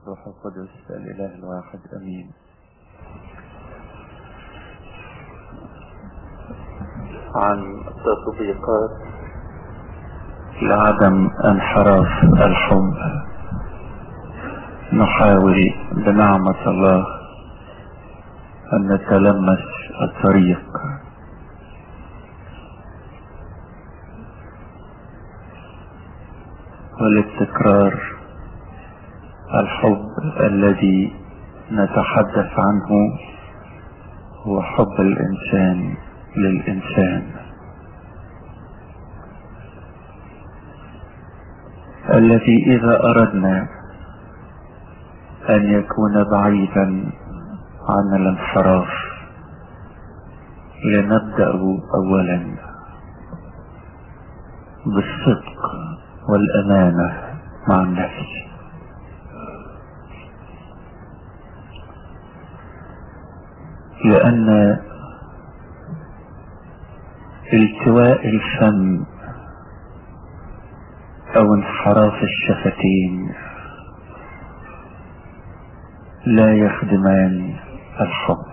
روح القدس الإله الواحد أمين عن تطبيقات لعدم انحراف الحب نحاول بنعمة الله أن نتلمس الطريق والابتكرار الحب الذي نتحدث عنه هو حب الإنسان للإنسان الذي إذا أردنا أن يكون بعيدا عن الانحراف لنبدأ أولا بالصدق والأمانة مع النفس لأن التواء الفم أو انحراف الشفتين لا يخدمان الحب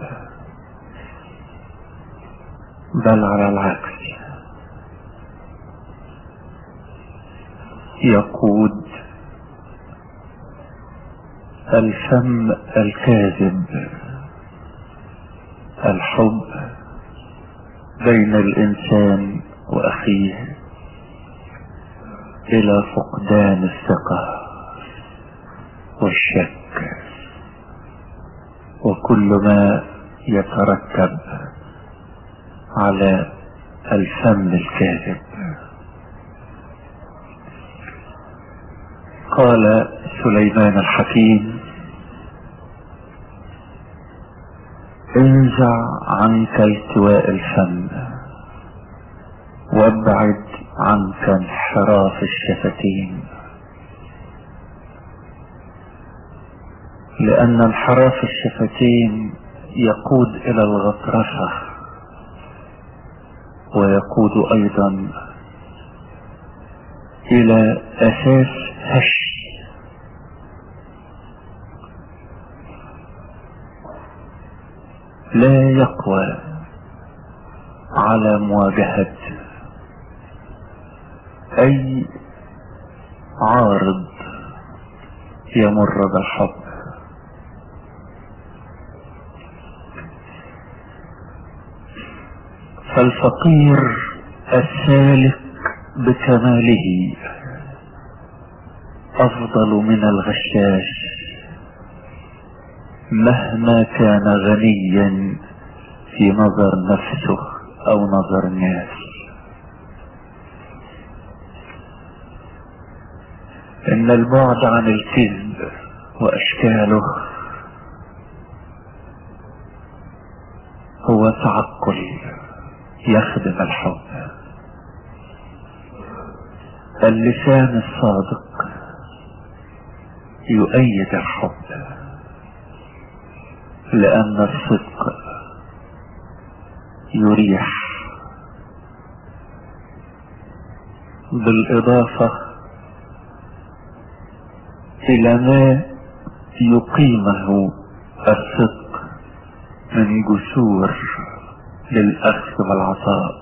بل على العكس يقود الفم الكاذب الحب بين الإنسان وأخيه إلى فقدان الثقة والشك وكل ما يترتب على الفم الكاذب قال سليمان الحكيم انزع عنك التواء الفم وابعد عنك انحراف الشفتين لأن انحراف الشفتين يقود إلى الغطرسة ويقود أيضا إلى أساس هش لا يقوى على مواجهة أي عارض يمر بالحب فالفقير السالك بكماله أفضل من الغشاش مهما كان غنيا في نظر نفسه أو نظر الناس إن البعد عن الكذب وأشكاله هو تعقل يخدم الحب اللسان الصادق يؤيد الحب لأن الصدق يريح بالإضافة إلى ما يقيمه الصدق من جسور للأخذ والعطاء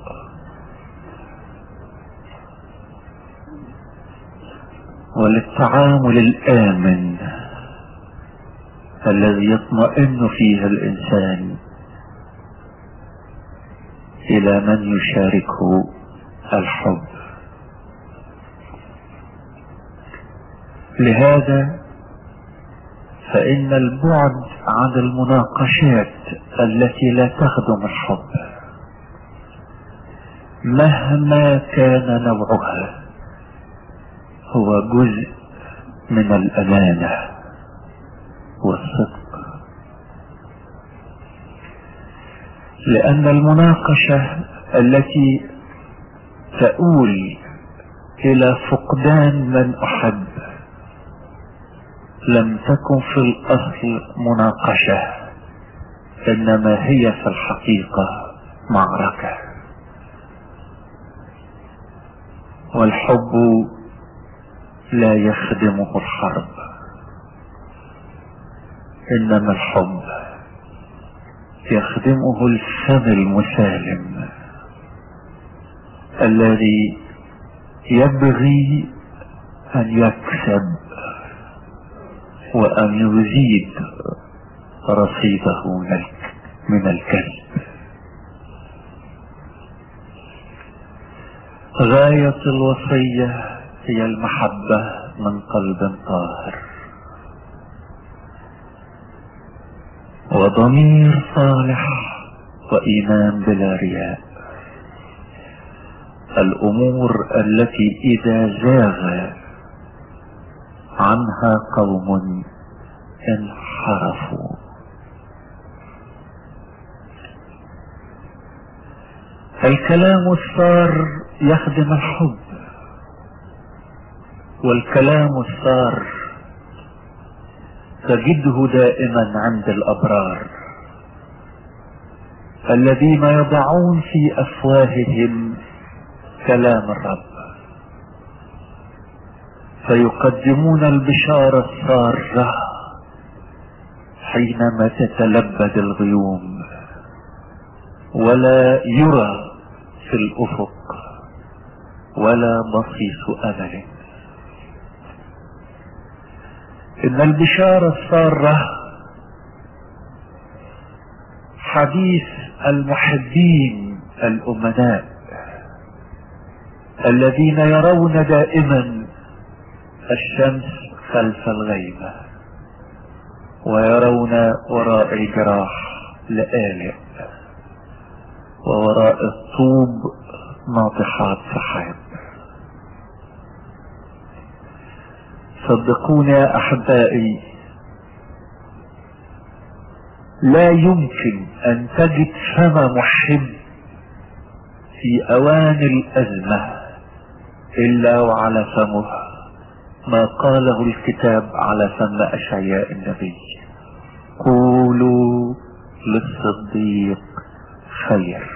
وللتعامل الآمن الذي يطمئن فيه الإنسان إلى من يشاركه الحب لهذا فإن البعد عن المناقشات التي لا تخدم الحب مهما كان نوعها هو جزء من الأمانة والصدق لأن المناقشة التي تؤول إلى فقدان من أحب لم تكن في الأصل مناقشة إنما هي في الحقيقة معركة والحب لا يخدمه الحرب انما الحب يخدمه الفم المسالم الذي يبغي ان يكسب وان يزيد رصيده من الكسب غاية الوصية هي المحبة من قلب طاهر وضمير صالح وإيمان بلا رياء الأمور التي إذا زاغ عنها قوم انحرفوا الكلام الصار يخدم الحب والكلام السار تجده دائما عند الابرار الذين يضعون في افواههم كلام الرب فيقدمون البشارة السارة حينما تتلبد الغيوم ولا يرى في الافق ولا بصيص امل ان البشارة السارة حديث المحبين الامناء الذين يرون دائما الشمس خلف الغيمة ويرون وراء الجراح لآلئ ووراء الطوب ناطحات سحاب صدقوني يا احبائي لا يمكن ان تجد فم محب في اوان الازمة الا وعلى فمه ما قاله الكتاب على فم اشعياء النبي قولوا للصديق خير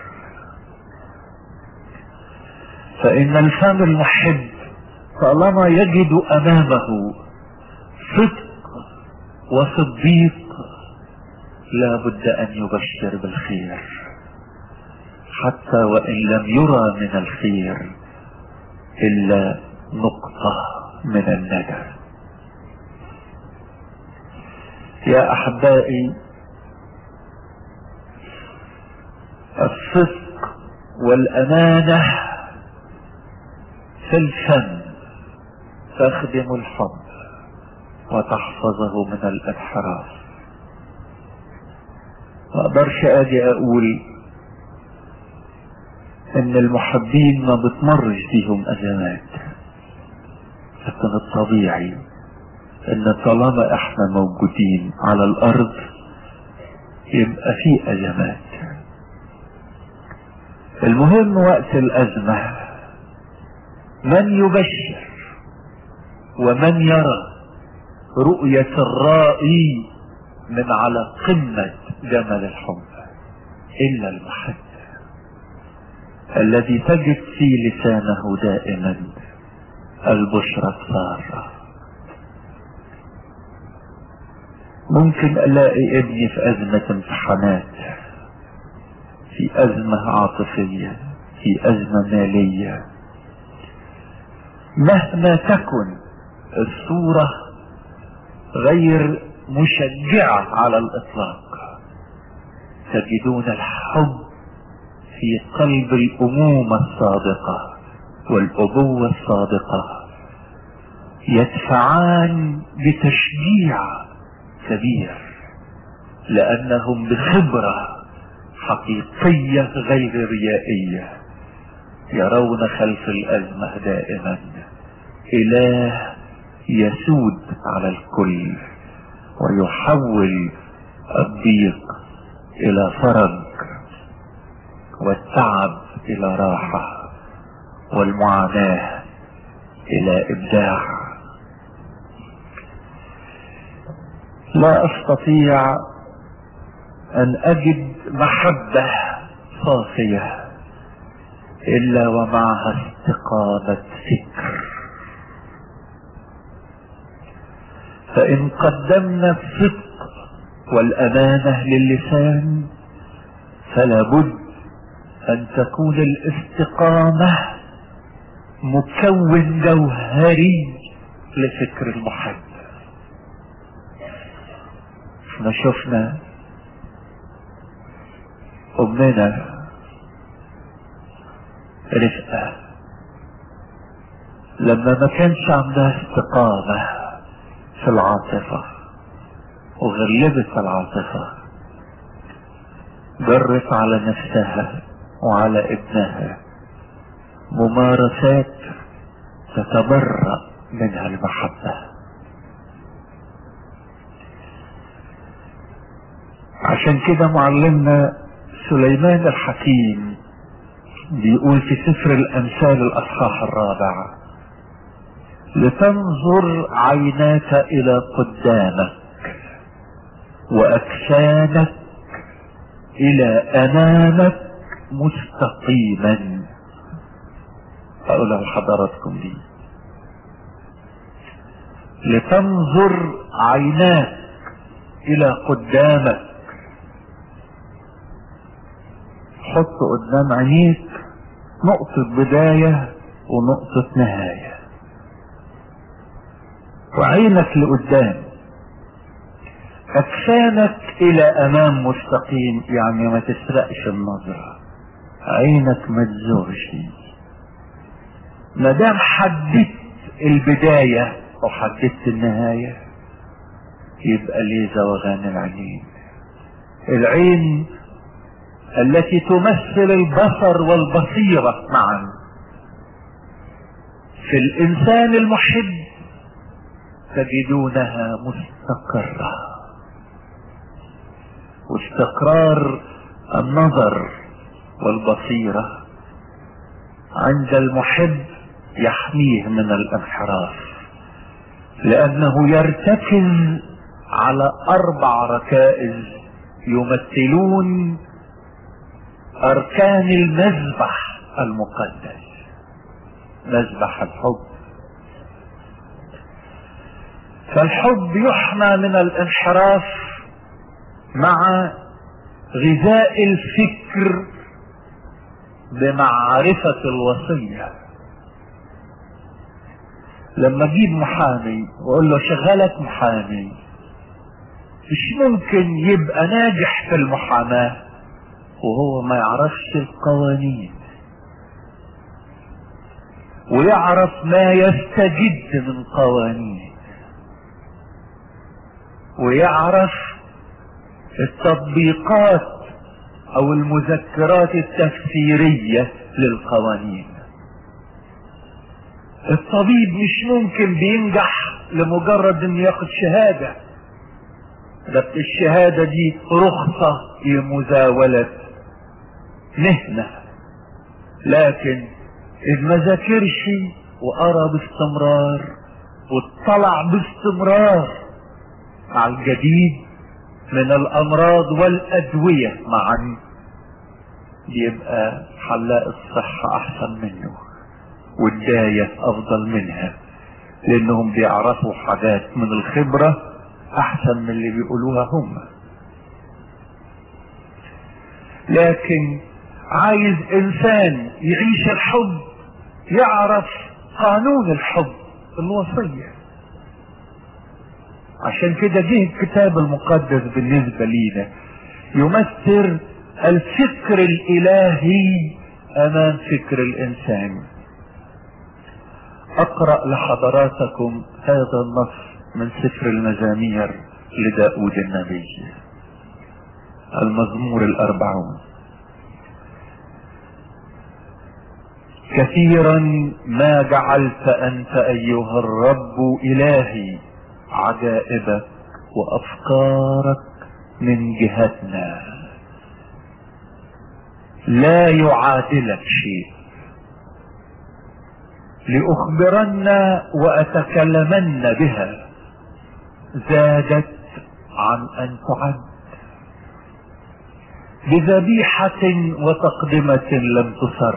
فان الفم المحب طالما يجد امامه صدق وصديق لا بد ان يبشر بالخير حتى وان لم يرى من الخير الا نقطة من الندى يا احبائي الصدق والامانة في الفم تخدم الحب وتحفظه من الانحراف ما اقدرش اجي اقول ان المحبين ما بتمرش بيهم ازمات لكن الطبيعي ان طالما احنا موجودين على الارض يبقى في ازمات المهم وقت الازمة من يبشر ومن يرى رؤية الرائي من على قمة جمل الحب إلا المحب الذي تجد في لسانه دائما البشرى السارة ممكن الاقي ابني في ازمة امتحانات في ازمة عاطفية في ازمة مالية مهما تكن الصورة غير مشجعة على الاطلاق تجدون الحب في قلب الامومة الصادقة والابوة الصادقة يدفعان بتشجيع كبير لانهم بخبرة حقيقية غير ريائية يرون خلف الازمة دائما اله يسود على الكل ويحول الضيق الى فرج والتعب الى راحة والمعاناة الى ابداع لا استطيع ان اجد محبة صافية الا ومعها استقامة فكر فان قدمنا الصدق والامانة للسان فلا بد ان تكون الاستقامة مكون جوهري لفكر المحب احنا شفنا امنا رفقة لما ما كانش عندها استقامة في العاطفة وغلبت العاطفة جرت على نفسها وعلى ابنها ممارسات تتبرأ منها المحبة عشان كده معلمنا سليمان الحكيم بيقول في سفر الامثال الاصحاح الرابع لتنظر عيناك الى قدامك واكفانك الى امامك مستقيما اقولها لحضراتكم دي لتنظر عيناك الى قدامك حط قدام عينيك نقطة بداية ونقطة نهاية وعينك لقدام أجسامك إلى أمام مستقيم يعني ما تسرقش النظرة عينك ما تزورش ما دام حددت البداية وحددت النهاية يبقى ليه زوغان العينين العين التي تمثل البصر والبصيرة معا في الإنسان المحب تجدونها مستقرة واستقرار النظر والبصيرة عند المحب يحميه من الانحراف لأنه يرتكز على أربع ركائز يمثلون اركان المذبح المقدس مذبح الحب فالحب يحمى من الانحراف مع غذاء الفكر بمعرفة الوصية لما اجيب محامي واقول له شغلك محامي مش ممكن يبقى ناجح في المحاماه وهو ما يعرفش القوانين ويعرف ما يستجد من قوانين ويعرف التطبيقات او المذكرات التفسيرية للقوانين الطبيب مش ممكن بينجح لمجرد انه ياخد شهادة ده الشهادة دي رخصة لمزاولة مهنة لكن إذ ما ذاكرش وقرا باستمرار واطلع باستمرار على الجديد من الأمراض والأدوية معا يبقى حلاق الصحة أحسن منه والداية أفضل منها لأنهم بيعرفوا حاجات من الخبرة أحسن من اللي بيقولوها هم لكن عايز انسان يعيش الحب يعرف قانون الحب الوصية عشان كده جه الكتاب المقدس بالنسبة لينا يمثل الفكر الالهي امام فكر الانسان اقرأ لحضراتكم هذا النص من سفر المزامير لداود النبي المزمور الأربعون كثيرا ما جعلت أنت أيها الرب إلهي عجائبك وأفكارك من جهتنا لا يعادلك شيء لأخبرن وأتكلمن بها زادت عن أن تعد بذبيحة وتقدمة لم تصر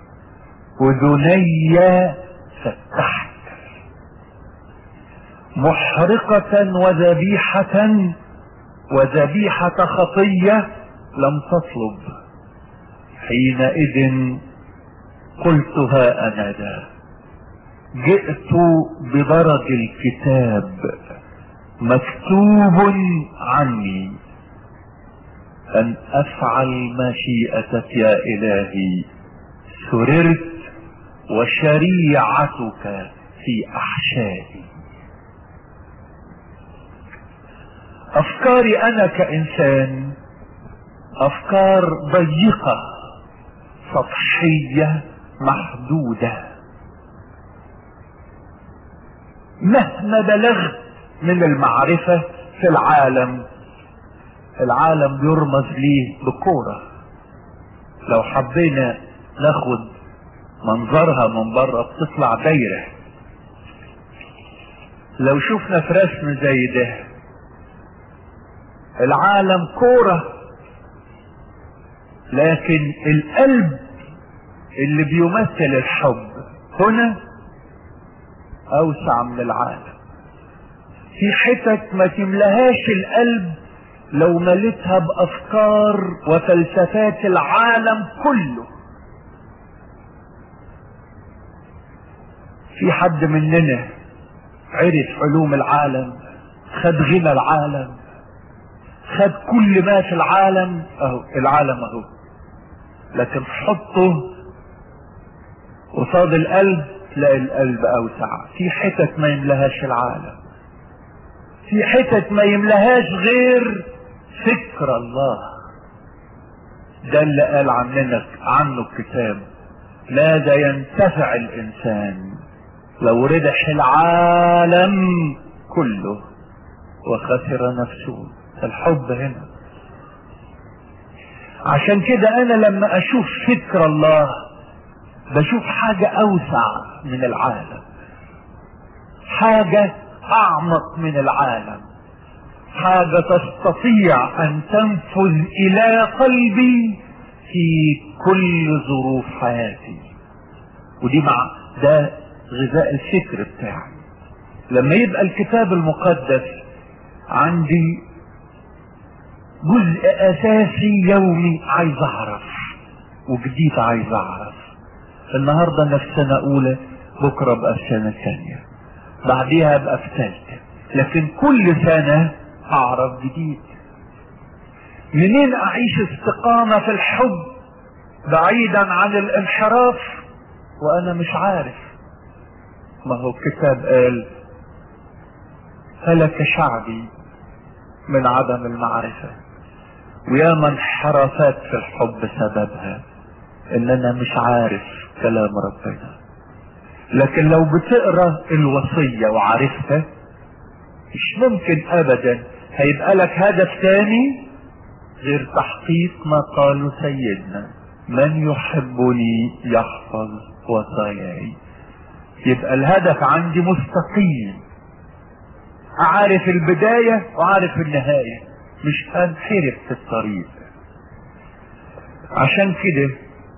وذني فتحت محرقة وذبيحة وذبيحة خطية لم تطلب حينئذ قلت ها انا ذا جئت بدرج الكتاب مكتوب عني ان افعل مشيئتك يا الهي سررت وشريعتك في احشائي افكاري انا كانسان افكار ضيقة سطحية محدودة مهما بلغت من المعرفة في العالم العالم يرمز ليه بكورة لو حبينا ناخد منظرها من بره بتطلع دايرة لو شفنا في رسم زي ده العالم كورة لكن القلب اللي بيمثل الحب هنا اوسع من العالم في حتت ما تملهاش القلب لو ملتها بافكار وفلسفات العالم كله في حد مننا عرف علوم العالم خد غنى العالم خد كل ما في العالم اهو العالم اهو لكن حطه قصاد القلب تلاقي القلب اوسع في حتت ما يملهاش العالم في حتت ما يملهاش غير فكر الله ده اللي قال عننا عنه الكتاب ماذا ينتفع الانسان لو ربح العالم كله وخسر نفسه الحب هنا عشان كده انا لما اشوف فكر الله بشوف حاجة اوسع من العالم حاجة اعمق من العالم حاجة تستطيع ان تنفذ الى قلبي في كل ظروف حياتي ودي مع ده غذاء الفكر بتاعي لما يبقى الكتاب المقدس عندي جزء اساسي يومي عايز اعرف وجديد عايز اعرف النهارده انا في سنه اولى بكره ابقى في سنه ثانيه بعديها ابقى في ثالثه لكن كل سنه اعرف جديد منين اعيش استقامه في الحب بعيدا عن الانحراف وانا مش عارف ما هو الكتاب قال هلك شعبي من عدم المعرفه ويا من انحرفت في الحب سببها ان انا مش عارف كلام ربنا لكن لو بتقرا الوصية وعارفها مش ممكن ابدا هيبقى لك هدف تاني غير تحقيق ما قاله سيدنا من يحبني يحفظ وصاياي يبقى الهدف عندي مستقيم عارف البداية وعارف النهاية مش هنحرف في الطريق عشان كده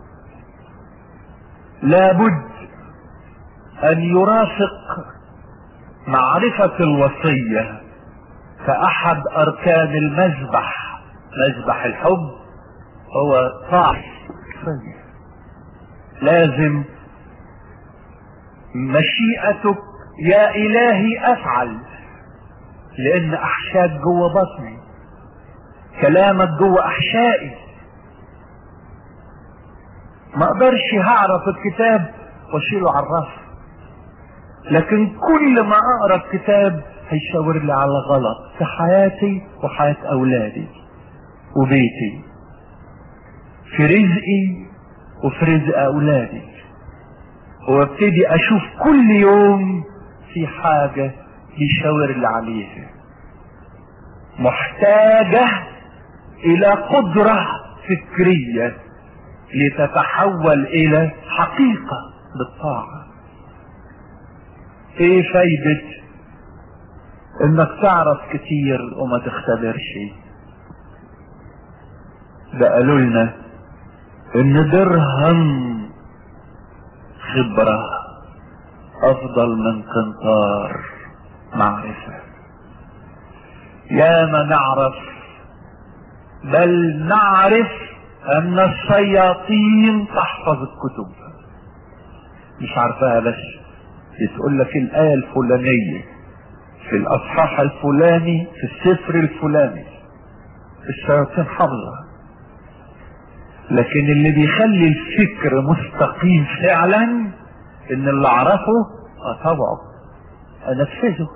لابد ان يرافق معرفة الوصية كأحد اركان المذبح مذبح الحب هو طاعة لازم مشيئتك يا الهي افعل لان احشاك جوه بطني كلامك جوه احشائي ما اقدرش هعرف الكتاب واشيله على الرف لكن كل ما اقرا الكتاب هيشاور لي على غلط في حياتي وحياة اولادي وبيتي في رزقي وفي رزق اولادي وابتدي اشوف كل يوم في حاجة يشاور لي عليها محتاجة الى قدرة فكرية لتتحول الى حقيقة بالطاعة ايه فايدة انك تعرف كتير وما تختبرش ده قالوا لنا ان درهم خبرة افضل من قنطار معرفة يا ما نعرف بل نعرف ان الشياطين تحفظ الكتب مش عارفاها بس بتقول لك الايه الفلانيه في الاصحاح الفلاني في السفر الفلاني الشياطين حافظه لكن اللي بيخلي الفكر مستقيم فعلا ان اللي اعرفه اتابعه انفذه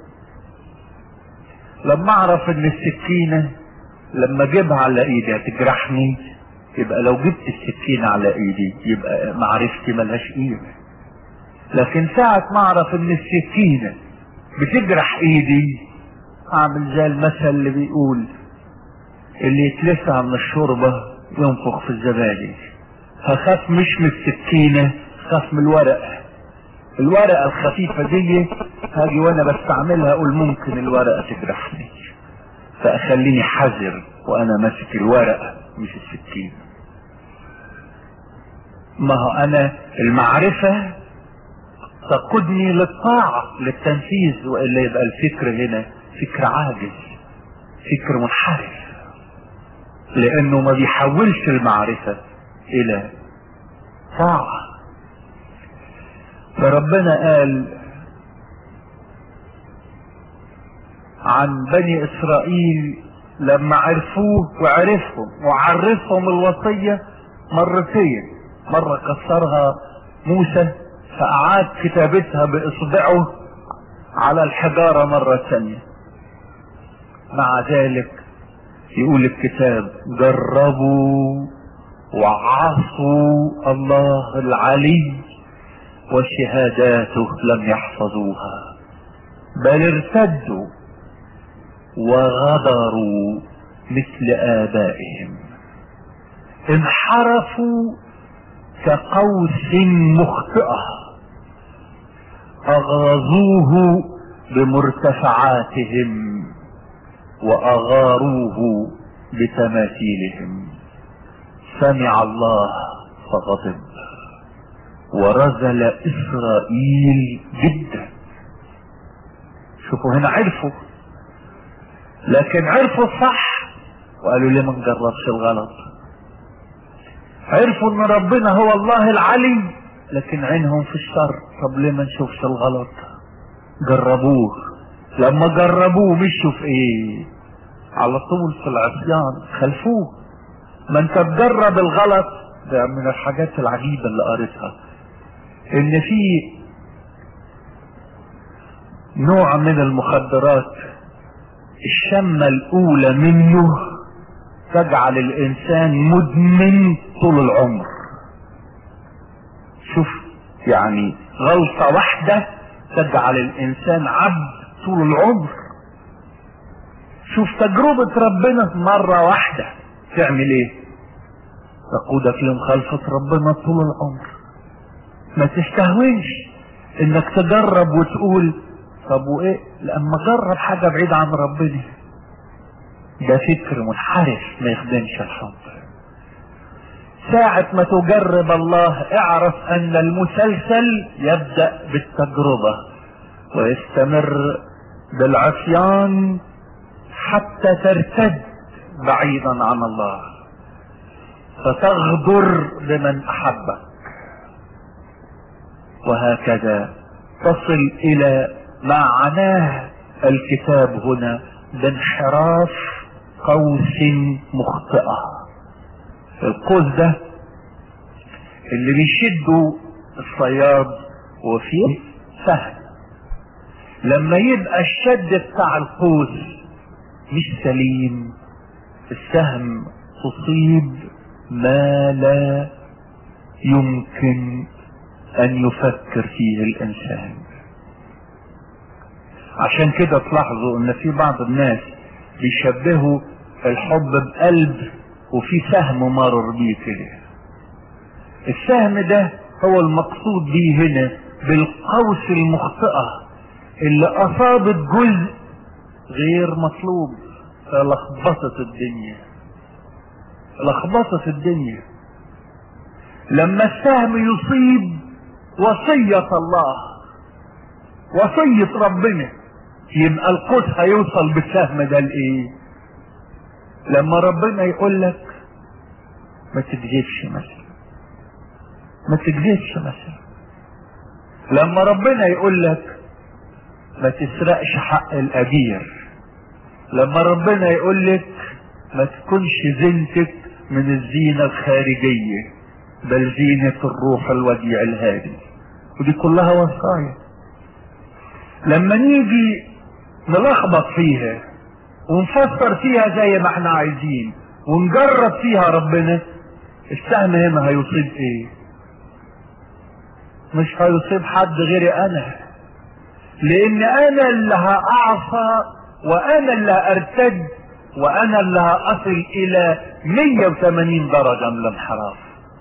لما اعرف ان السكينة لما اجيبها على ايدي هتجرحني يبقى لو جبت السكينة على ايدي يبقى معرفتي ملهاش قيمة لكن ساعة ما اعرف ان السكينة بتجرح ايدي اعمل زي المثل اللي بيقول اللي يتلسع من الشوربة ينفخ في الزبادي هخاف مش من السكينة خاف من الورقة الورقة الخفيفة دي هاجي وانا بستعملها اقول ممكن الورقة تجرحني فاخليني حذر وانا ماسك الورقة مش السكين ما هو انا المعرفة تقودني للطاعة للتنفيذ والا يبقى الفكر هنا فكر عاجز فكر منحرف لانه ما بيحولش المعرفة الى طاعة فربنا قال عن بني اسرائيل لما عرفوه وعرفهم وعرفهم الوصية مرتين مرة كسرها موسى فأعاد كتابتها بإصبعه على الحجارة مرة ثانية مع ذلك يقول الكتاب جربوا وعصوا الله العلي وشهاداته لم يحفظوها بل ارتدوا وغدروا مثل آبائهم انحرفوا كقوس مخطئة أغاظوه بمرتفعاتهم وأغاروه بتماثيلهم سمع الله فغضب ورزل إسرائيل جدا شوفوا هنا عرفوا لكن عرفوا الصح وقالوا ليه ما نجربش الغلط عرفوا ان ربنا هو الله العلي لكن عينهم في الشر طب ليه ما نشوفش الغلط جربوه لما جربوه مشوا في ايه على طول في العصيان خلفوه ما انت تجرب الغلط ده من الحاجات العجيبة اللي قريتها ان في نوع من المخدرات الشمة الاولى منه تجعل الانسان مدمن طول العمر شوف يعني غلطة واحدة تجعل الانسان عبد طول العمر شوف تجربة ربنا مرة واحدة تعمل ايه تقودك لمخالفة ربنا طول العمر ما تستهونش انك تجرب وتقول طب وايه لما جرب حاجة بعيدة عن ربنا ده فكر منحرف ما يخدمش الحب ساعة ما تجرب الله اعرف ان المسلسل يبدأ بالتجربة ويستمر بالعصيان حتى ترتد بعيدا عن الله فتغدر بمن احبك وهكذا تصل الى ما عناه الكتاب هنا بانحراف قوس مخطئة القوس ده اللي بيشدوا الصياد وفيه سهم لما يبقى الشد بتاع القوس مش سليم السهم تصيب ما لا يمكن ان يفكر فيه الانسان عشان كده تلاحظوا ان في بعض الناس بيشبهوا الحب بقلب وفي سهم مرر بيه كده السهم ده هو المقصود بيه هنا بالقوس المخطئة اللي اصابت جزء غير مطلوب فلخبطت الدنيا لخبطت الدنيا لما السهم يصيب وصية الله وصية ربنا يبقى القوس هيوصل بالسهم ده لايه لما ربنا يقول لك ما تكذبش مثلا ما تكذبش مثلا لما ربنا يقول لك ما تسرقش حق الاجير لما ربنا يقول لك ما تكونش زينتك من الزينة الخارجية بل زينة الروح الوديع الهادي ودي كلها وصايا لما نيجي نلخبط فيها ونفسر فيها زي ما احنا عايزين ونجرب فيها ربنا السهم هنا هيصيب ايه مش هيصيب حد غيري انا لان انا اللي هاعصى وانا اللي هارتد وانا اللي هاصل الى 180 درجة من الانحراف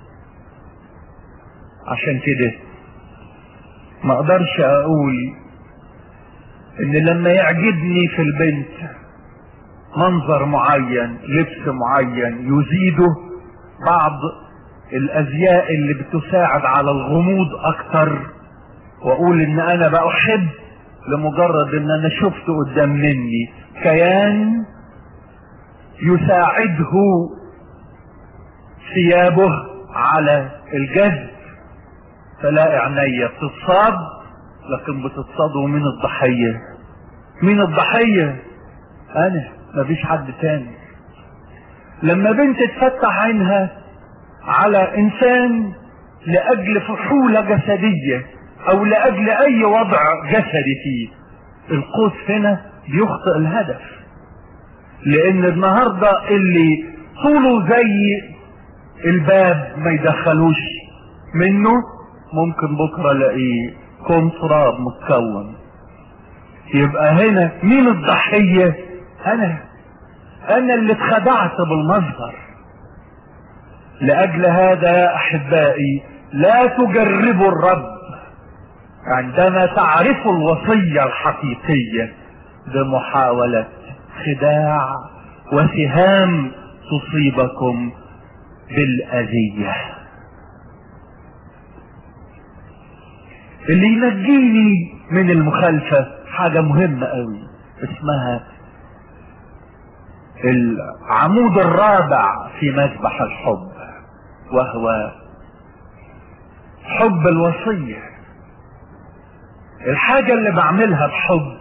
عشان كده ما اقدرش اقول ان لما يعجبني في البنت منظر معين لبس معين يزيده بعض الازياء اللي بتساعد على الغموض اكتر واقول ان انا بأحب لمجرد ان انا شفت قدام مني كيان يساعده ثيابه على الجذب فلا عينيا بتتصاد لكن بتتصاد من الضحية مين الضحية انا مفيش حد تاني لما بنت تفتح عينها على انسان لاجل فحولة جسدية او لاجل اي وضع جسدي فيه القوس هنا بيخطئ الهدف لان النهاردة اللي طوله زي الباب ما يدخلوش منه ممكن بكرة الاقيه كون تراب متكون يبقى هنا مين الضحية انا انا اللي اتخدعت بالمظهر لاجل هذا يا احبائي لا تجربوا الرب عندما تعرفوا الوصية الحقيقية بمحاولة خداع وسهام تصيبكم بالأذية اللي ينجيني من المخالفة حاجة مهمة قوي اسمها العمود الرابع في مذبح الحب وهو حب الوصية الحاجة اللي بعملها بحب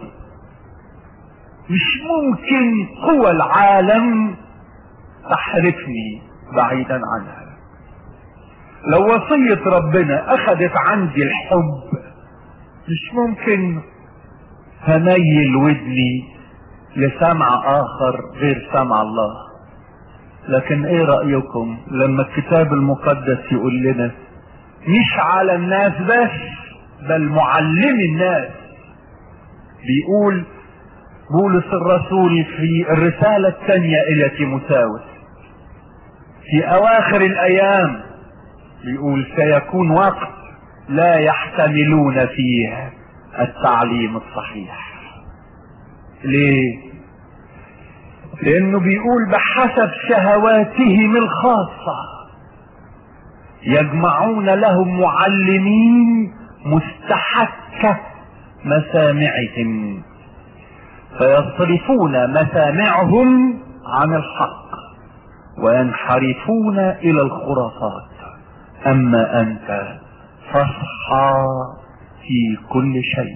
مش ممكن قوى العالم تحرفني بعيدا عنها لو وصية ربنا اخذت عندي الحب مش ممكن هميل ودني لسمع اخر غير سمع الله لكن ايه رأيكم لما الكتاب المقدس يقول لنا مش على الناس بس بل معلم الناس بيقول بولس الرسول في الرسالة الثانية الى تيموثاوس في اواخر الايام بيقول سيكون وقت لا يحتملون فيه التعليم الصحيح ليه لانه بيقول بحسب شهواتهم الخاصة يجمعون لهم معلمين مستحكة مسامعهم فيصرفون مسامعهم عن الحق وينحرفون الى الخرافات اما انت فاصحى في كل شيء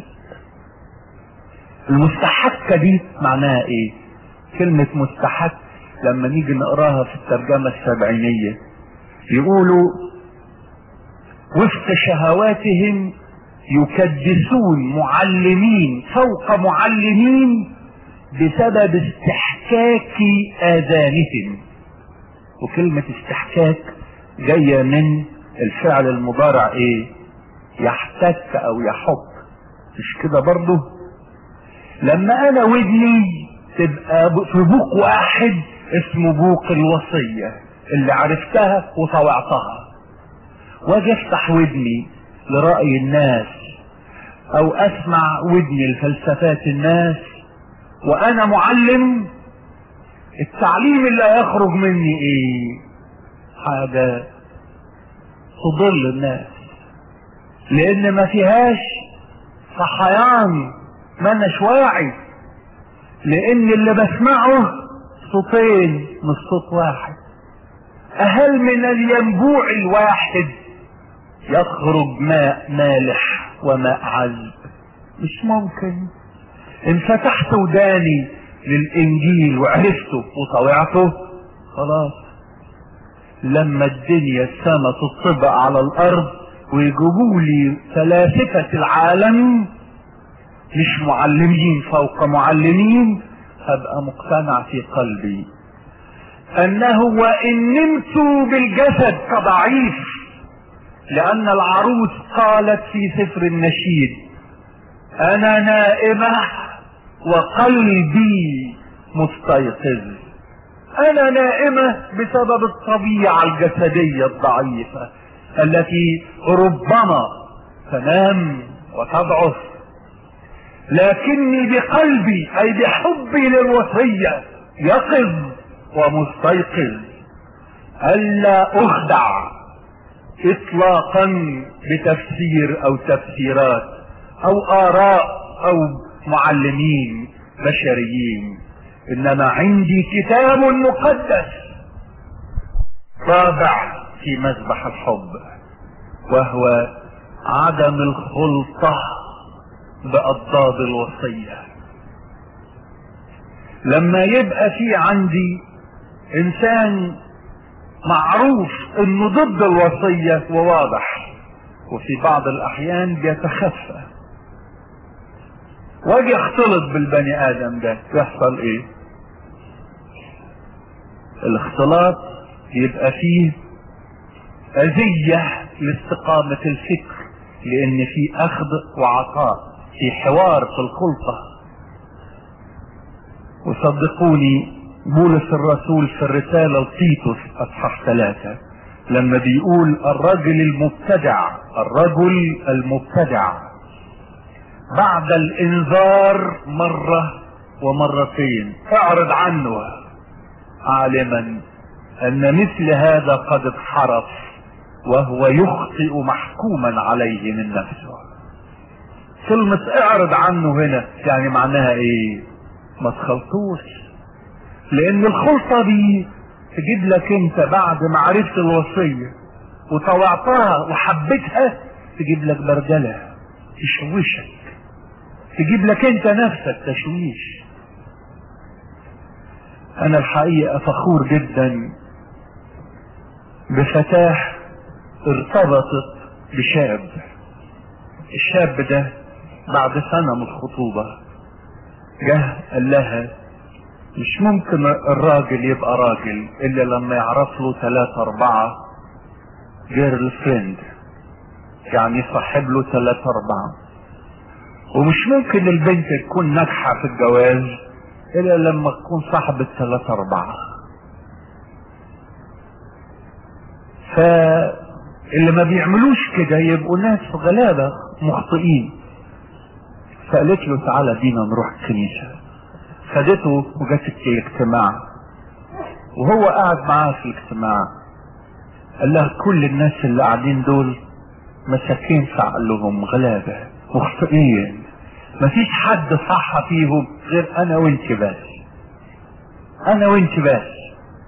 المستحكة دي معناها ايه كلمة مستحك لما نيجي نقراها في الترجمة السبعينية يقولوا وفق شهواتهم يكدسون معلمين فوق معلمين بسبب استحكاك اذانهم وكلمة استحكاك جاية من الفعل المضارع ايه يحتك او يحك مش كده برضه لما انا ودني تبقى في بوق واحد اسمه بوق الوصية اللي عرفتها وطوعتها واجي افتح ودني لرأي الناس او اسمع ودني لفلسفات الناس وانا معلم التعليم اللي هيخرج مني ايه حاجة تضل الناس لان ما فيهاش صحيان ما اناش واعي لان اللي بسمعه صوتين مش صوت واحد هل من الينبوع الواحد يخرج ماء مالح وماء عذب مش ممكن ان فتحت وداني للانجيل وعرفته وطوعته خلاص لما الدنيا السما تطبق على الارض ويجيبوا لي فلاسفة العالم مش معلمين فوق معلمين هبقى مقتنع في قلبي انه وان نمت بالجسد كضعيف لان العروس قالت في سفر النشيد انا نائمة وقلبي مستيقظ انا نائمة بسبب الطبيعة الجسدية الضعيفة التي ربما تنام وتضعف لكني بقلبي اي بحبي للوصية يقظ ومستيقظ الا اخدع اطلاقا بتفسير او تفسيرات او اراء او معلمين بشريين انما عندي كتاب مقدس رابع في مذبح الحب وهو عدم الخلطة بأضداد الوصية لما يبقى في عندي انسان معروف انه ضد الوصية وواضح وفي بعض الاحيان بيتخفى واجي اختلط بالبني ادم ده يحصل ايه الاختلاط يبقى فيه اذية لاستقامة الفكر لان في اخذ وعطاء في حوار في الخلطة وصدقوني بولس الرسول في الرسالة لتيتوس اصحاح ثلاثة لما بيقول الرجل المبتدع الرجل المبتدع بعد الانذار مرة ومرتين اعرض عنه عالما ان مثل هذا قد انحرف وهو يخطئ محكوما عليه من نفسه كلمة اعرض عنه هنا يعني معناها ايه ما تخلطوش لان الخلطة دي تجيب لك انت بعد ما عرفت الوصية وطوعتها وحبيتها تجيب لك برجلة تشوشك تجيب لك انت نفسك تشويش انا الحقيقة فخور جدا بفتاة ارتبطت بشاب الشاب ده بعد سنة من الخطوبة جه قال لها مش ممكن الراجل يبقى راجل الا لما يعرف له ثلاثة اربعة جيرل فريند يعني يصاحب له ثلاثة اربعة ومش ممكن البنت تكون ناجحة في الجواز الا لما تكون صاحبة ثلاثة اربعة فاللي ما بيعملوش كده يبقوا ناس غلابة مخطئين فقالت له تعالى بينا نروح الكنيسة خدته وجت الاجتماع وهو قاعد معاها في الاجتماع قال لها كل الناس اللي قاعدين دول مساكين في عقلهم غلابة مخطئين مفيش حد صح فيهم غير انا وانت بس انا وانت بس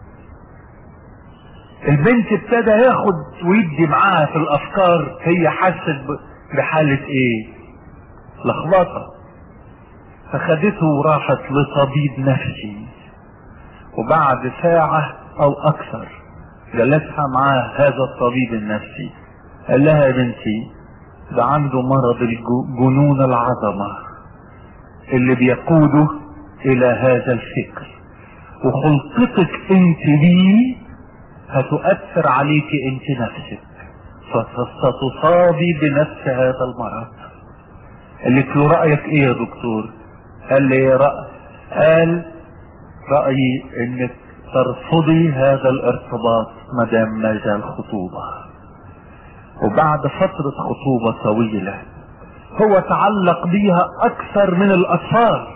البنت ابتدى ياخد ويدي معاها في الافكار هي حست بحالة ايه لخبطة فخدته وراحت لطبيب نفسي وبعد ساعة او اكثر جلسها معاه هذا الطبيب النفسي قال لها يا بنتي ده عنده مرض الجنون العظمة اللي بيقوده الى هذا الفكر وخلطتك انت بيه هتؤثر عليك انت نفسك فستصابي بنفس هذا المرض قالت له رأيك ايه يا دكتور قال لي رأي قال رأيي انك ترفضي هذا الارتباط مدام ما زال خطوبة وبعد فترة خطوبة طويلة هو تعلق بيها اكثر من الاطفال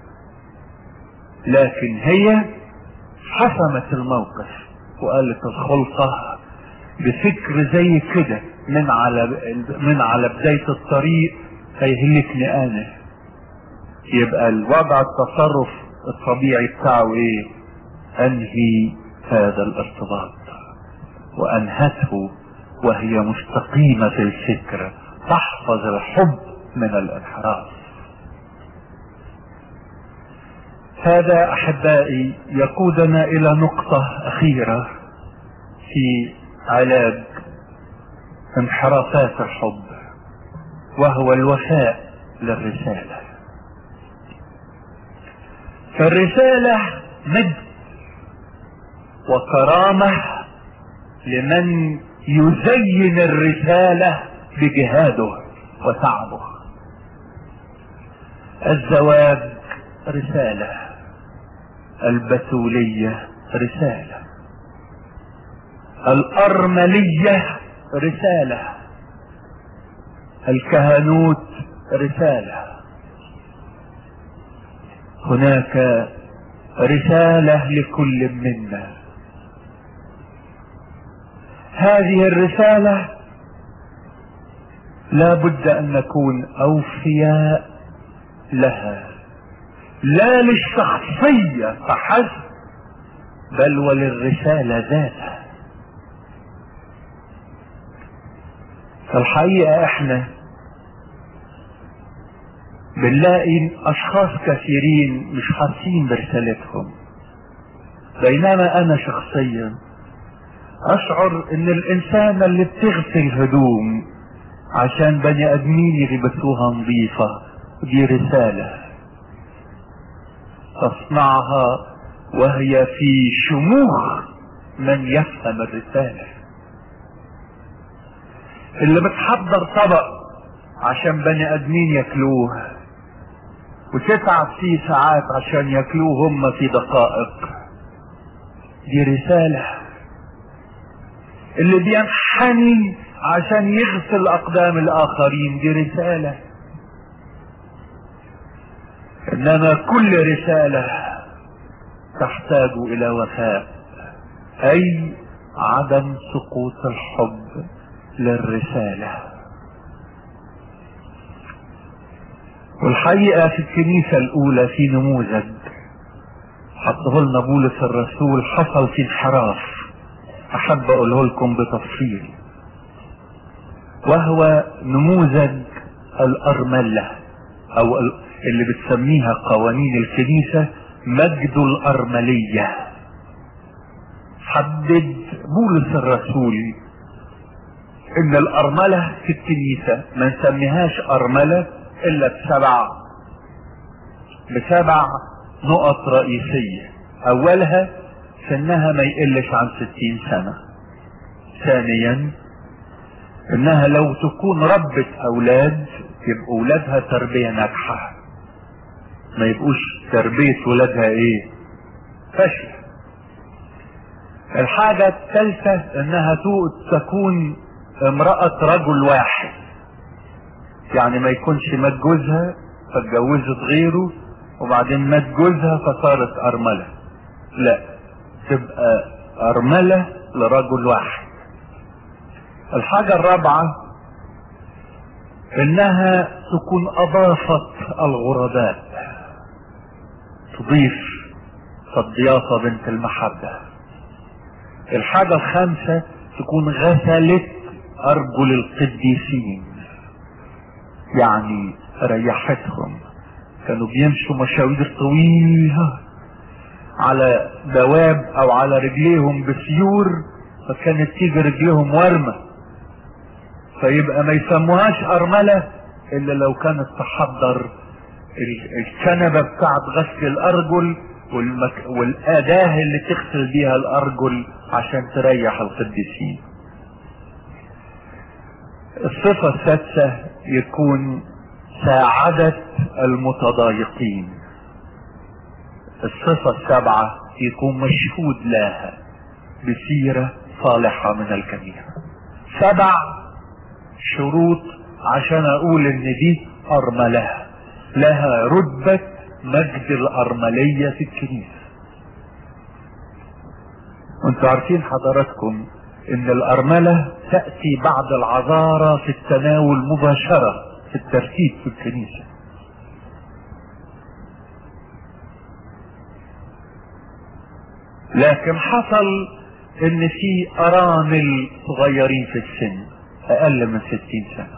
لكن هي حسمت الموقف وقالت الخلطة بفكر زي كده من على من على بداية الطريق هيهلكني انا يبقى الوضع التصرف الطبيعي بتاعه ايه انهي هذا الارتباط وانهته وهي مستقيمة في الفكر تحفظ الحب من الانحراف هذا احبائي يقودنا الى نقطة اخيرة في علاج انحرافات الحب وهو الوفاء للرسالة فالرسالة مجد وكرامة لمن يزين الرسالة بجهاده وتعبه الزواج رسالة البتولية رسالة الأرملية رسالة الكهنوت رسالة هناك رسالة لكل منا هذه الرسالة لا بد ان نكون اوفياء لها لا للشخصية فحسب بل وللرسالة ذاتها فالحقيقة احنا بنلاقي اشخاص كثيرين مش حاسين برسالتهم بينما انا شخصيا اشعر ان الانسان اللي بتغسل هدوم عشان بني ادمين يلبسوها نظيفة دي رسالة تصنعها وهي في شموخ من يفهم الرسالة اللي بتحضر طبق عشان بني ادمين ياكلوه وتتعب فيه ساعات عشان ياكلوه هم في دقائق دي رسالة اللي بينحني عشان يغسل اقدام الاخرين دي رسالة انما كل رسالة تحتاج الى وفاء اي عدم سقوط الحب للرسالة والحقيقة في الكنيسة الاولى في نموذج حطه لنا بولس الرسول حصل في انحراف احب اقوله لكم بتفصيل وهو نموذج الارملة او اللي بتسميها قوانين الكنيسة مجد الارملية حدد بولس الرسول ان الارملة في الكنيسة ما نسميهاش ارملة الا بسبع بسبع نقط رئيسية اولها سنها ما يقلش عن ستين سنة ثانيا انها لو تكون ربة اولاد يبقوا اولادها تربية ناجحة ما يبقوش تربية ولادها ايه فشل الحاجة الثالثة انها تكون امرأة رجل واحد يعني ما يكونش مات جوزها فاتجوزت غيره وبعدين مات جوزها فصارت ارملة لا تبقى ارملة لرجل واحد الحاجة الرابعة انها تكون اضافت الغرباء تضيف الضيافة بنت المحبة الحاجة الخامسة تكون غسلت ارجل القديسين يعني ريحتهم كانوا بيمشوا مشاوير طويلة على دواب او على رجليهم بسيور فكانت تيجي رجليهم ورمة فيبقى ما يسموهاش ارملة الا لو كانت تحضر الكنبة بتاعت غسل الارجل والمك... والاداة اللي تغسل بيها الارجل عشان تريح القديسين الصفة السادسة يكون ساعدت المتضايقين الصفة السابعة يكون مشهود لها بسيرة صالحة من الكنيسة سبع شروط عشان اقول ان دي ارملة لها رتبة مجد الارملية في الكنيسة وانتوا عارفين حضراتكم ان الارملة تأتي بعد العذارة في التناول مباشرة في الترتيب في الكنيسة لكن حصل ان في ارامل صغيرين في السن اقل من ستين سنة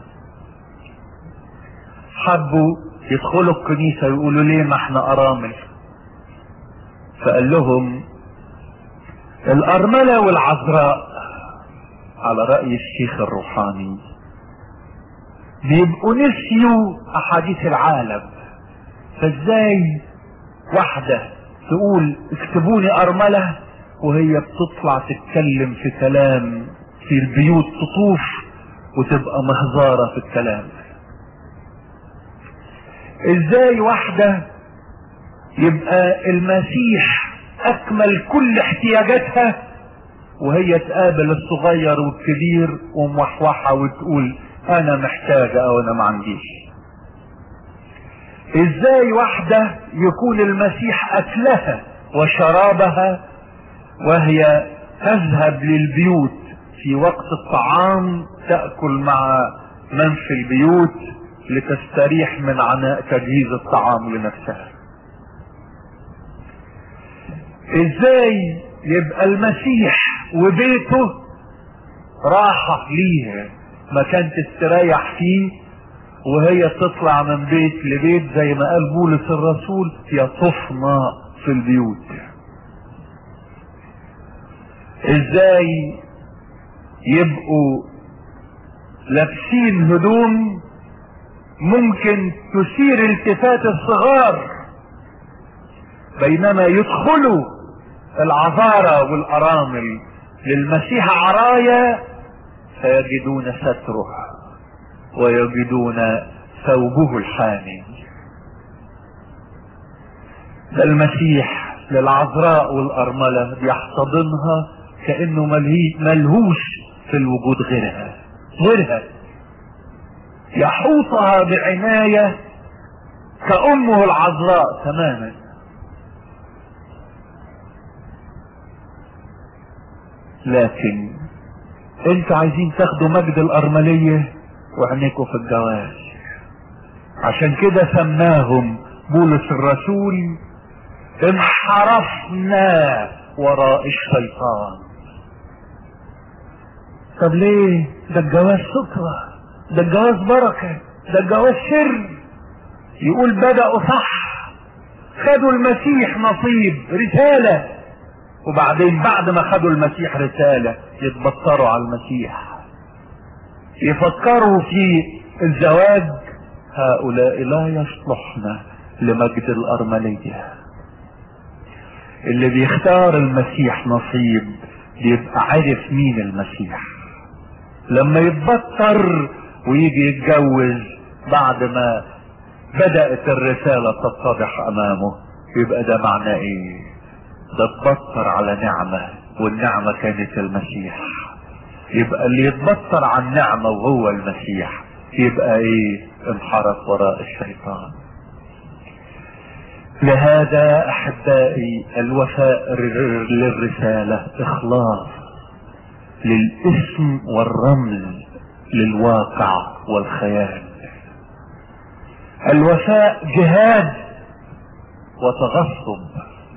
حبوا يدخلوا الكنيسة يقولوا ليه ما احنا ارامل فقال لهم الارملة والعذراء على رأي الشيخ الروحاني بيبقوا نسيوا احاديث العالم فازاي واحدة تقول اكتبوني ارملة وهي بتطلع تتكلم في كلام في البيوت تطوف وتبقى مهزارة في الكلام ازاي واحدة يبقى المسيح اكمل كل احتياجاتها وهي تقابل الصغير والكبير وموحوحة وتقول انا محتاجة او انا ما عنديش ازاي واحدة يكون المسيح اكلها وشرابها وهي تذهب للبيوت في وقت الطعام تأكل مع من في البيوت لتستريح من عناء تجهيز الطعام لنفسها ازاي يبقى المسيح وبيته راحة ليها مكان تستريح فيه وهي تطلع من بيت لبيت زي ما قال بولس الرسول يطفنا في البيوت ازاي يبقوا لابسين هدوم ممكن تثير التفات الصغار بينما يدخلوا العذارى والارامل للمسيح عرايا فيجدون ستره ويجدون ثوبه الحامي ده المسيح للعذراء والارمله بيحتضنها كانه ملهوش في الوجود غيرها غيرها يحوطها بعنايه كامه العذراء تماما لكن انتوا عايزين تاخدوا مجد الارمليه وعينيكوا في الجواز عشان كده سماهم بولس الرسول انحرفنا وراء الشيطان طب ليه ده الجواز سترة ده الجواز بركة ده الجواز سر يقول بدأوا صح خدوا المسيح نصيب رسالة وبعدين بعد ما خدوا المسيح رسالة يتبطروا على المسيح يفكروا في الزواج هؤلاء لا يصلحن لمجد الأرملية اللي بيختار المسيح نصيب بيبقى عارف مين المسيح لما يتبطر ويجي يتجوز بعد ما بدأت الرسالة تتضح أمامه يبقى ده معناه إيه؟ ده اتبطر على نعمة والنعمة كانت المسيح يبقى اللي يتبطر عن نعمة وهو المسيح يبقى ايه انحرف وراء الشيطان لهذا احبائي الوفاء للرسالة اخلاص للاسم والرمز للواقع والخيال الوفاء جهاد وتغصب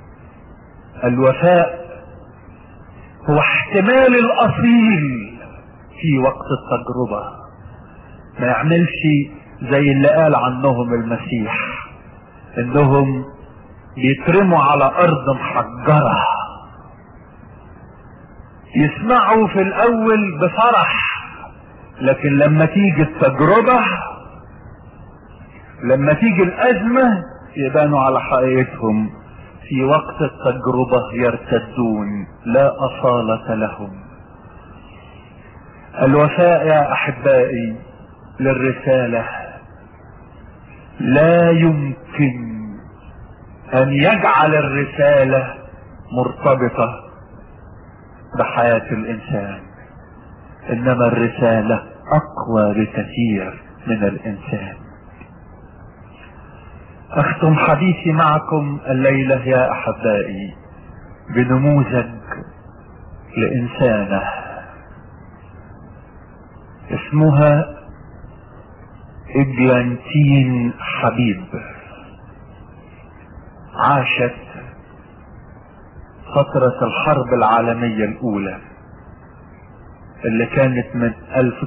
الوفاء هو احتمال الاصيل في وقت التجربة ما يعملش زي اللي قال عنهم المسيح انهم بيترموا على ارض محجرة يسمعوا في الاول بفرح لكن لما تيجي التجربة لما تيجي الازمة يبانوا على حقيقتهم في وقت التجربة يرتدون لا أصالة لهم الوفاء يا أحبائي للرسالة لا يمكن أن يجعل الرسالة مرتبطة بحياة الإنسان إنما الرسالة أقوى بكثير من الإنسان اختم حديثي معكم الليلة يا احبائي بنموذج لانسانة اسمها اجلانتين حبيب عاشت فترة الحرب العالمية الأولى اللي كانت من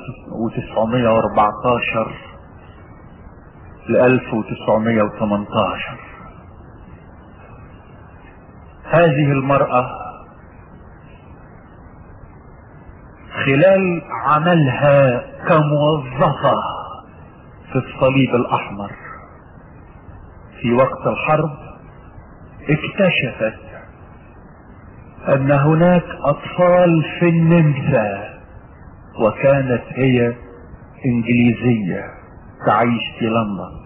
1914 ل 1918 هذه المرأة خلال عملها كموظفة في الصليب الأحمر في وقت الحرب اكتشفت أن هناك أطفال في النمسا وكانت هي إنجليزية تعيش في لندن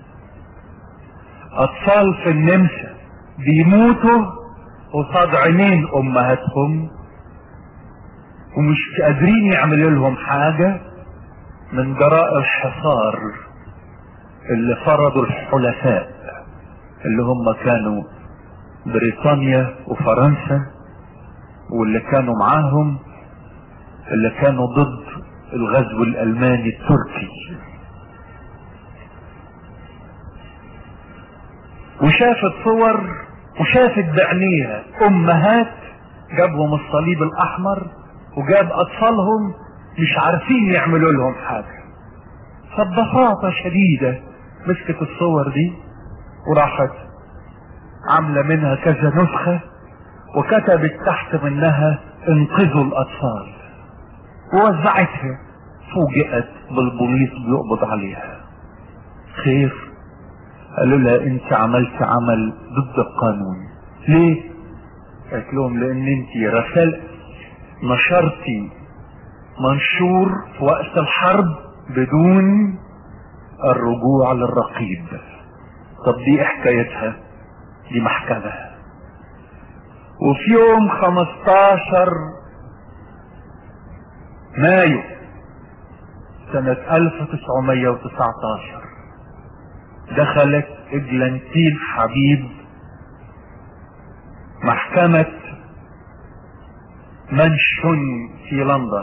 أطفال في النمسا بيموتوا قصاد عينين أمهاتهم ومش قادرين يعملوا لهم حاجة من جراء الحصار اللي فرضوا الحلفاء اللي هم كانوا بريطانيا وفرنسا واللي كانوا معاهم اللي كانوا ضد الغزو الالماني التركي وشافت صور وشافت بعينيها امهات جابهم الصليب الاحمر وجاب اطفالهم مش عارفين يعملوا لهم حاجة فببساطة شديدة مسكت الصور دي وراحت عاملة منها كذا نسخة وكتبت تحت منها انقذوا الاطفال ووزعتها فوجئت بالبوليس بيقبض عليها خير قالوا لها انت عملت عمل ضد القانون ليه قالت لهم لان انت رسلت نشرتي منشور في وقت الحرب بدون الرجوع للرقيب طب دي حكايتها دي محكمة وفي يوم 15 مايو سنة 1919 دخلت اجلانتين حبيب محكمة منشن في لندن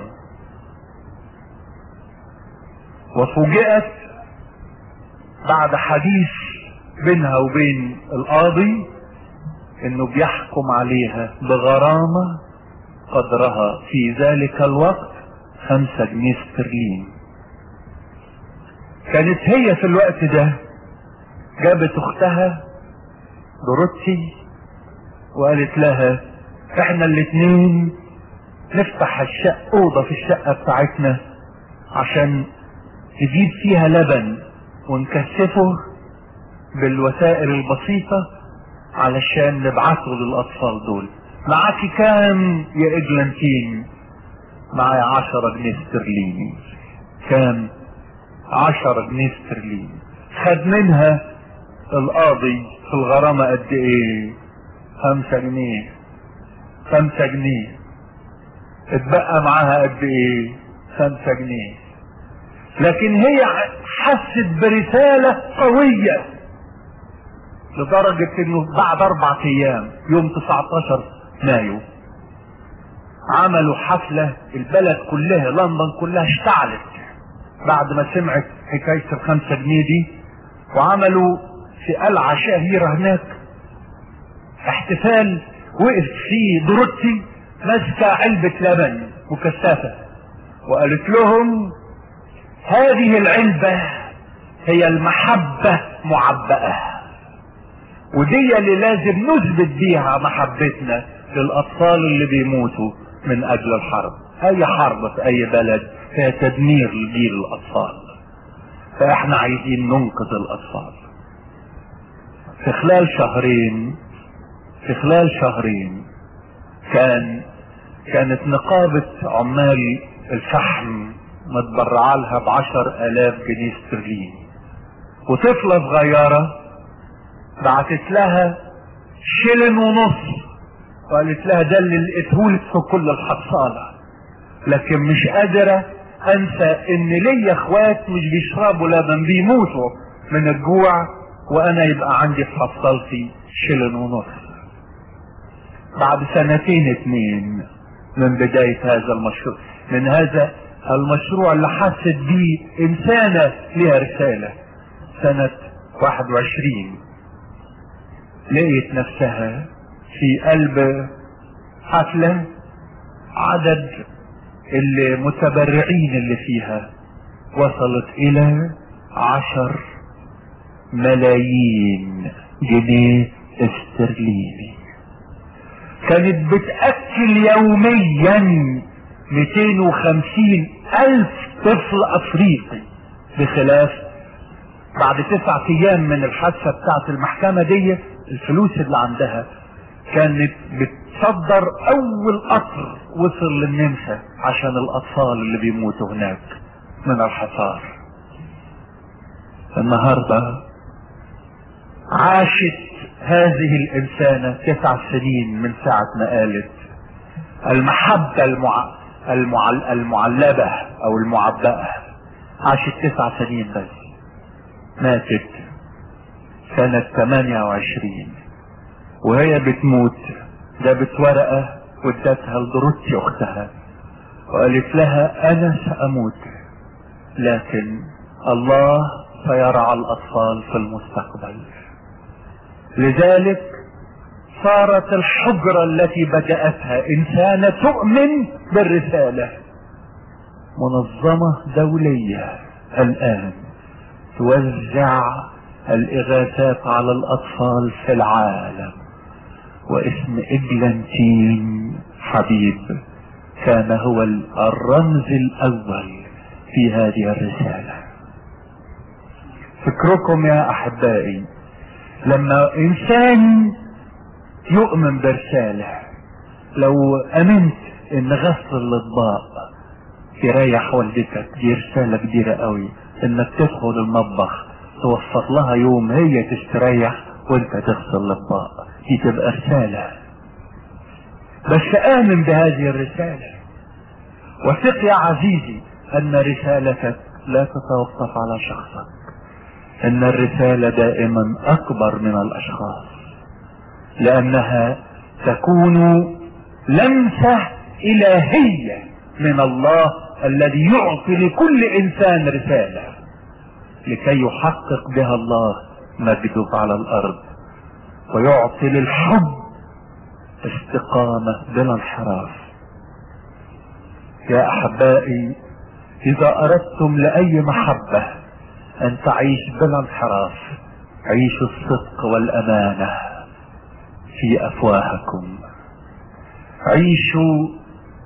وفوجئت بعد حديث بينها وبين القاضي انه بيحكم عليها بغرامة قدرها في ذلك الوقت خمسة جنيه استرليني كانت هي في الوقت ده جابت اختها دروتي وقالت لها احنا الاتنين نفتح الشقة اوضة في الشقة بتاعتنا عشان نجيب فيها لبن ونكثفه بالوسائل البسيطة علشان نبعثه للأطفال دول معاكي كام يا إجلانتين معايا عشرة جنيه استرليني كام عشرة جنيه استرليني خد منها القاضي في الغرامة قد ايه خمسة جنيه خمسة جنيه اتبقى معاها قد ايه خمسة جنيه لكن هي حست برسالة قوية لدرجة انه بعد اربع ايام يوم 19 مايو عملوا حفلة البلد كلها لندن كلها اشتعلت بعد ما سمعت حكاية الخمسة جنيه دي وعملوا في قلعة شهيرة هناك احتفال وقف فيه دروتي ماسكة علبة لبن مكثفة وقالت لهم هذه العلبة هي المحبة معبأة ودي اللي لازم نثبت بيها محبتنا للأطفال اللي بيموتوا من أجل الحرب أي حرب في أي بلد فيها تدمير لجيل الأطفال فإحنا عايزين ننقذ الأطفال في خلال شهرين في خلال شهرين كان كانت نقابة عمال الفحم متبرعة لها بعشر الاف جنيه استرليني وطفلة صغيرة بعتت لها شلن ونص وقالت لها ده اللي لقيتهولك في كل الحصالة لكن مش قادرة انسى ان ليا اخوات مش بيشربوا لبن بيموتوا من الجوع وانا يبقى عندي في حصالتي شلن ونص بعد سنتين اتنين من بداية هذا المشروع من هذا المشروع اللي حست بيه انسانة لها رسالة سنة 21 لقيت نفسها في قلب حفلة عدد المتبرعين اللي فيها وصلت الى عشر ملايين جنيه استرليني كانت بتأكل يوميا 250 الف طفل افريقي بخلاف بعد تسعة ايام من الحادثة بتاعت المحكمة دي الفلوس اللي عندها كانت بتصدر اول قطر وصل للنمسا عشان الاطفال اللي بيموتوا هناك من الحصار النهاردة عاشت هذه الانسانة تسع سنين من ساعة ما قالت المحبة المع... المع... المعلبة او المعبأة عاشت تسع سنين بس ماتت سنة 28 وهي بتموت جابت ورقة وادتها لدروتي اختها وقالت لها انا ساموت لكن الله سيرعى الاطفال في المستقبل لذلك صارت الحجرة التي بدأتها انسانة تؤمن بالرسالة منظمة دولية الان توزع الاغاثات على الاطفال في العالم واسم اجلنتين حبيب كان هو الرمز الاول في هذه الرسالة فكركم يا احبائي لما انسان يؤمن برسالة لو امنت ان غسل الاطباق يريح والدتك دي رسالة كبيرة قوي انك تدخل المطبخ توسط لها يوم هي تستريح وانت تغسل الاطباق دي تبقى رسالة بس امن بهذه الرسالة وثق يا عزيزي ان رسالتك لا تتوقف على شخصك ان الرسالة دائما اكبر من الاشخاص لانها تكون لمسة الهية من الله الذي يعطي لكل انسان رسالة لكي يحقق بها الله مجده على الارض ويعطي للحب استقامة بلا انحراف يا احبائي اذا اردتم لاي محبة ان تعيش بلا انحراف عيشوا الصدق والامانة في افواهكم عيشوا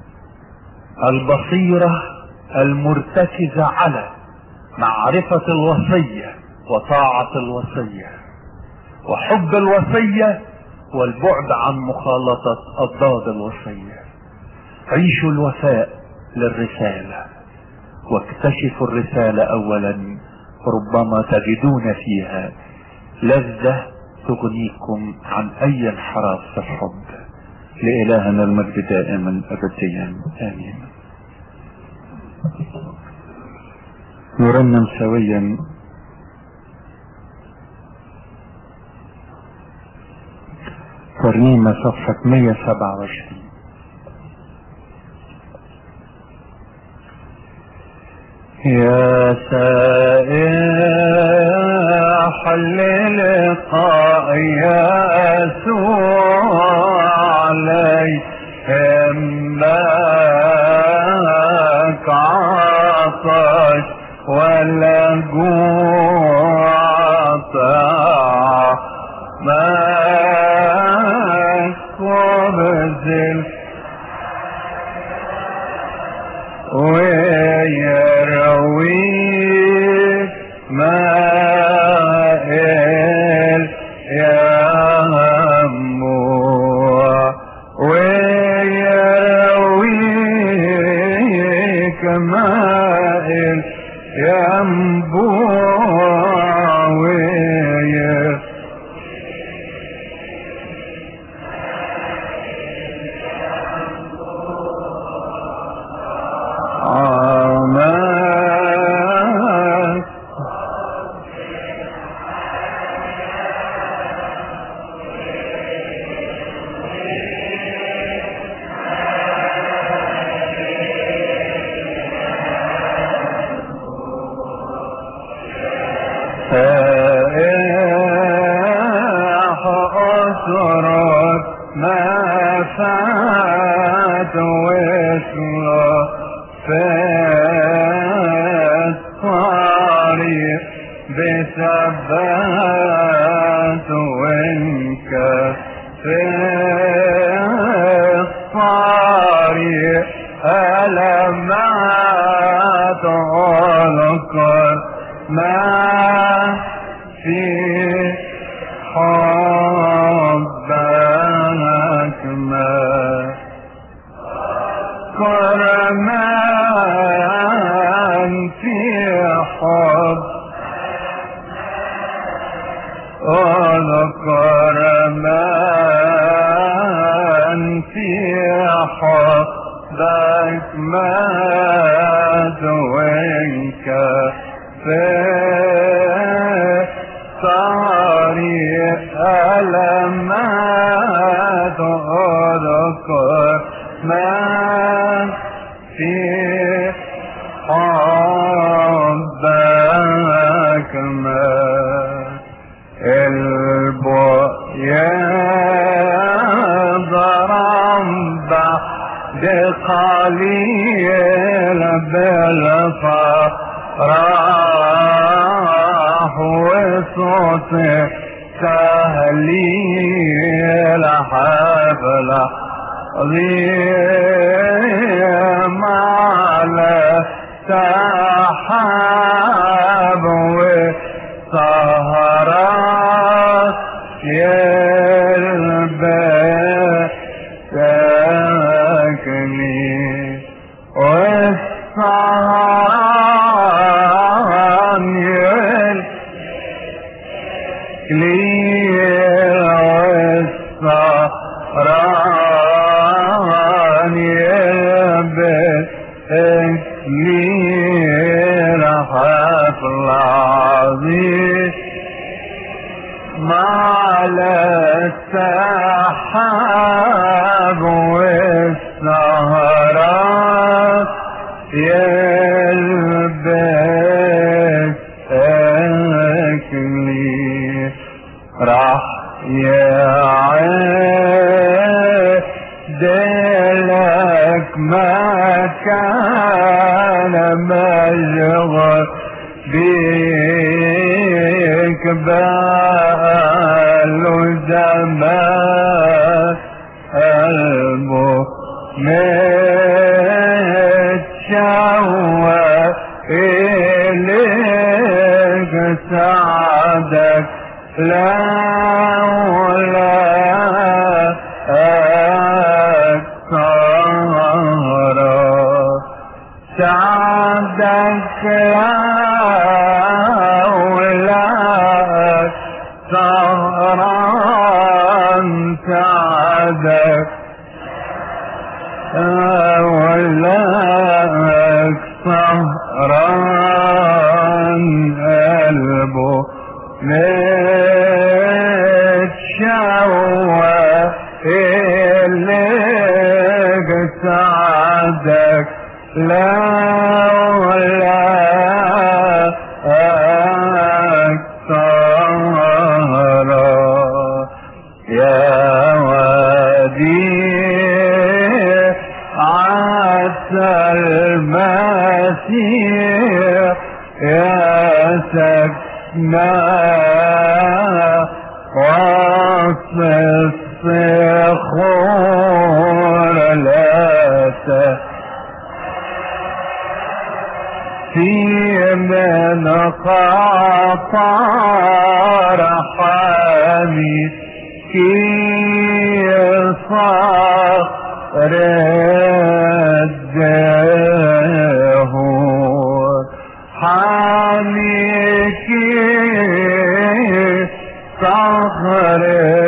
البصيرة المرتكزة على معرفة الوصية وطاعة الوصية وحب الوصية والبعد عن مخالطة أضداد الوصية عيشوا الوفاء للرسالة واكتشفوا الرسالة أولا ربما تجدون فيها لذة تغنيكم عن أي انحراف في الحب لإلهنا المجد دائما أبديا آمين نرنم سويا ترنيمة صفحة 127 يا سائح للقاء يسوع علي همك عطش ولا جوع ما وبذل ويرويك ماء يا هموع ويرويك ماء ينبوع وير آمين فإح أسرت ما فات وصله في الطريق بثبات وانك في الطريق ألمات أذكر ما في حبك ما كرمان في حب اذكر من في حبك ما وانك في طريق ألمات اذكر من في حبك ما البياض رمبة بقليل بالفرح وصوت تهليل حفلة ضيم على سحاب وسهرات يلبس ساكني والسهران يلبس والسهران يلبس تكليل حفل عظيم على السحاب والسهرات يلبس أكلي راح يعدلك ما كان مشغول بيك بال زمان قلبه متشوق إليك سعدك لا ولا أكثر سعدك لا ولا سهران سعدك ولا سهران قلبه متشوق إليك سعدك لا ولا أكثر يا وديع عسى المسيح يا سكنا وصف الصخور لا تهتم في من قطار حميد كي صخر الدهور حميكي صخر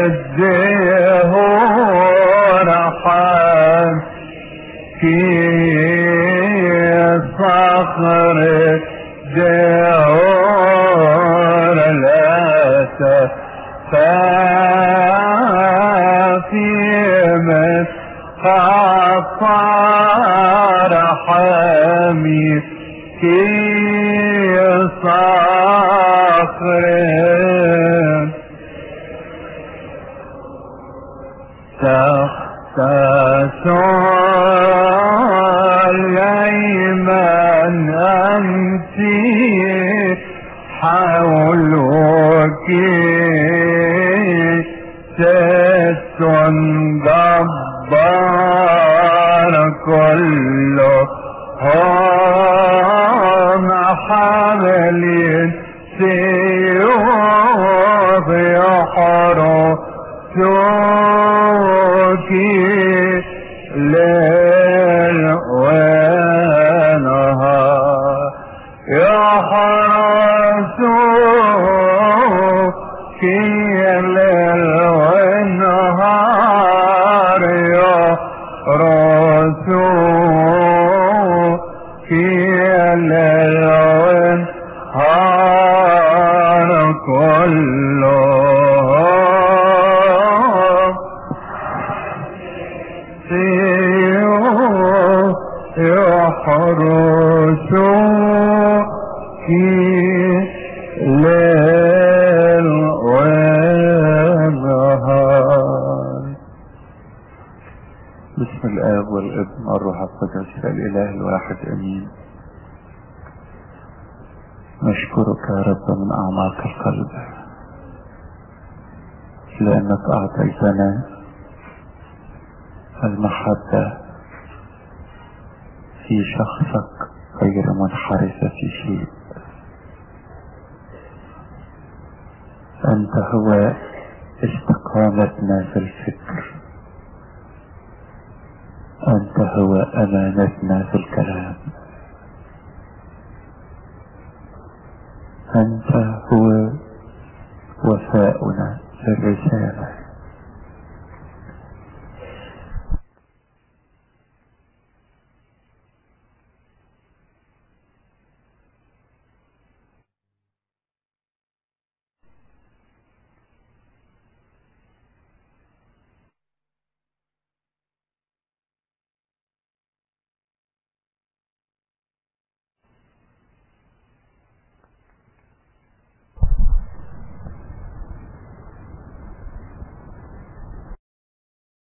الدهور حميكي صخر دور لا تفاتي من خطار حميد كي صخر تحت سليمان أنت حولك ست جبار كلهم حمل سيوف يحرسوك ليل ونهار يحرسوك ليل ونهار يحرسوك ليل ونهار كلهم سيوف يحرسوك ليل ونهار بسم الآب والابن والروح القدس الإله الواحد أمين نشكرك يا رب من أعماق القلب لأنك أعطيتنا المحبة في شخصك غير منحرفة في شيء أنت هو استقامتنا في الفكر أنت هو أمانتنا في الكلام أنت هو وفاؤنا في الرسالة